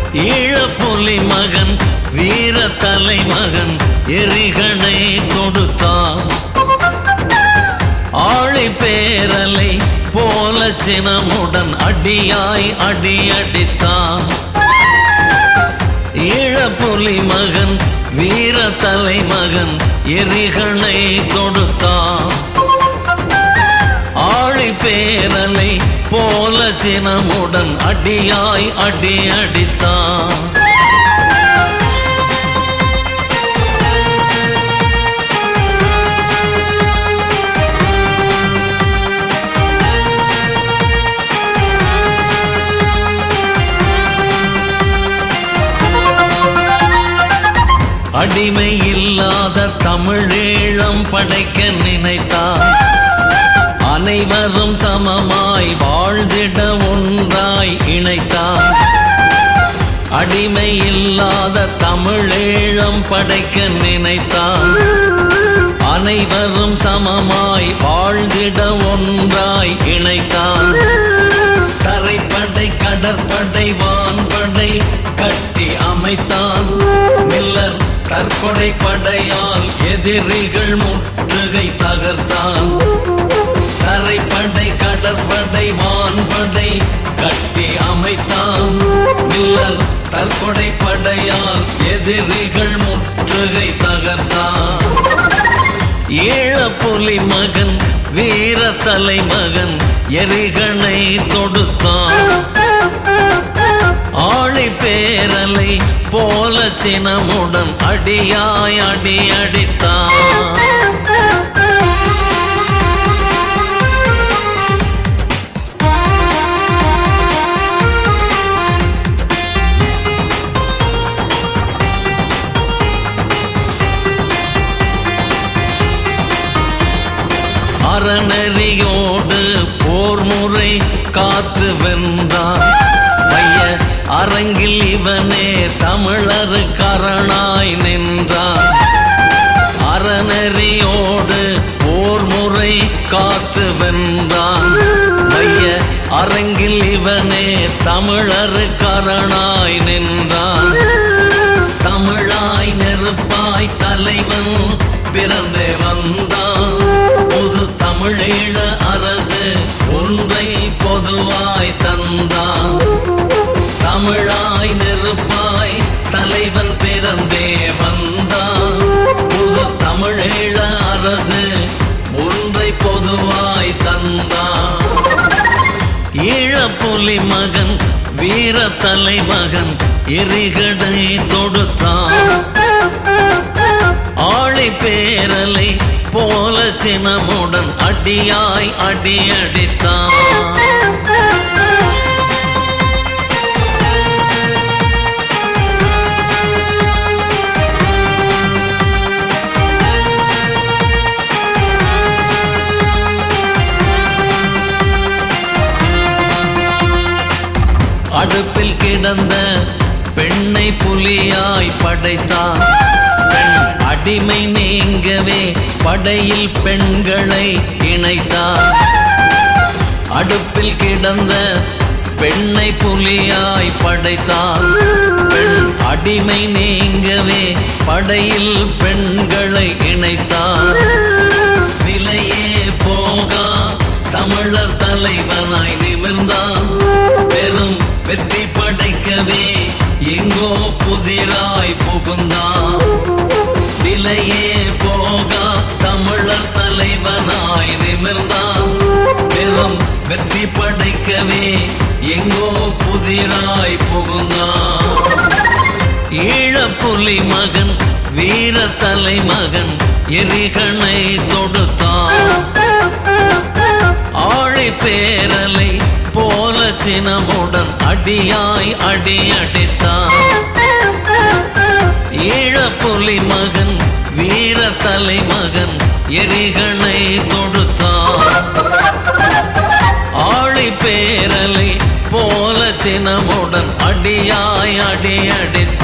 ஈழப்புலி மகன் வீர தலைமகன் எரிகணை கொடுத்தான் ஆழி பேரலை போல சினமுடன் அடியாய் அடியடித்தான் ஈழப்புலி மகன் வீர தலைமகன் எரிகணை கொடுத்தான் ஆழி பேரலை போல சினமுடன் அடியாய் அடி அடித்தான் அடிமை இல்லாத தமிழீழம் படைக்க நினைத்தான் அனைவரும் சமமாய் வாழ்ந்திட ஒன்றாய் இணைத்தான் அடிமை இல்லாத தமிழீழம் படைக்க நினைத்தான் அனைவரும் சமமாய் வாழ்ந்திட ஒன்றாய் இணைத்தான் தரைப்படை கடற்படை வான்படை கட்டி அமைத்தான் மில்லர் தற்கொலை படையால் எதிரிகள் முற்றுகை தகர்த்தான் தரைப்படை கடற்படை வான்படை கட்டி அமைத்தான் மில்லர் தற்கொலை படையால் எதிரிகள் முற்றுகை தகர்த்தான் ஈழப்புலி மகன் வீர தலைமகன் எரிகணை தொடுத்தான் ஆழி பேரலை போல சினமுடன் அடியாய் அடி அடித்தான் அறநெறியோடு போர் முறை காத்து வென்றான் வைய அரங்கில் இவனே தமிழரு கரணாய் நின்றான் அறநெறியோடு போர் முறை காத்து வென்றான் வைய அரங்கில் இவனே தமிழரு கரணாய் நின்றான் தமிழாய் நெருப்பாய் தலைவன் பிறந்தே வந்தான் புது தமிழீழ அரசு ஒன்றை பொதுவாய் தந்தான் தமிழாய் நெருப்பாய் தலைவன் பிறந்தே வந்தான் புது தமிழீழ அரசு ஒன்றை பொதுவாய் தந்தான் ஈழப்புலி மகன் வீர தலைமகன் எரிகடை தொடுத்தான் ஆழி பேரலை போல சினமுடன் அடியாய் அடி அடித்தான் அடுப்பில் கிடந்த பெண்ணை புலியாய் படைத்தான் பெண் அடிமை நீங்கவே படையில் பெண்களை இணைத்தான் அடுப்பில் கிடந்த பெண்ணை புலியாய் படைத்தான் பெண் அடிமை நீங்கவே படையில் பெண்களை இணைத்தான் நிலையே போகா தமிழர் தலைவனாய் நிமிர்ந்தான் பெரும் வெற்றி படைக்கவே எங்கோ புதிராய் புகுந்தான் விலையே போகா தமிழர் தலைவனாய் நிமிர்ந்தான் பெரும் வெற்றி படைக்கவே எங்கோ புதிராய் புகுந்தான் ஈழப்புலி மகன் வீர தலைமகன் எரிகணை தொடுத்தான் ஆழி பேரலை போல சினமுடன் அடியாய் அடி அடித்தான் ஈழப்புலி மகன் வீர தலைமகன் எரிகணை தொடுத்தான் ஆழி பேரலை போல சினமுடன் அடியாய் அடி அடித்தான்